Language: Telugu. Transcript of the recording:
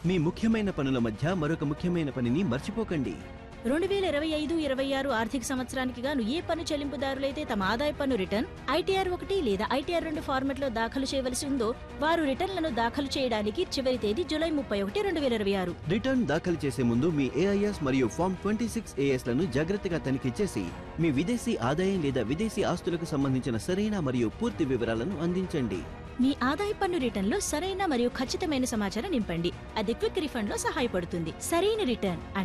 మీ ముఖ్యమైన పనుల మధ్య మరొక ముఖ్యమైన పనిని మర్చిపోకండి రెండు వేల ఇరవై ఐదు ఇరవై ఆరు ఆర్థిక సంవత్సరానికి గాను ఏ పన్ను చెల్లింపుదారులైతే తమ ఆదాయ పన్ను రిటర్న్ ఐటీఆర్ ఒకటి లేదా ఐటీఆర్ రెండు ఫార్మెట్లో దాఖలు చేయవలసి ఉందో వారు రిటర్న్లను దాఖలు చేయడానికి చివరి తేదీ జూలై ముప్పై ఒకటి రెండు వేల ఇరవై ఆరు రిటర్న్ దాఖలు చేసే ముందు మీ ఏఐఎస్ మరియు ఫామ్ ట్వంటీ సిక్స్ లను జాగ్రత్తగా తనిఖీ చేసి మీ విదేశీ ఆదాయం లేదా విదేశీ ఆస్తులకు సంబంధించిన సరైన మరియు పూర్తి వివరాలను అందించండి మీ ఆదాయ పన్ను రిటర్న్లో సరైన మరియు ఖచ్చితమైన సమాచారం నింపండి అది క్విక్ రిఫండ్ లో సహాయపడుతుంది సరైన రిటర్న్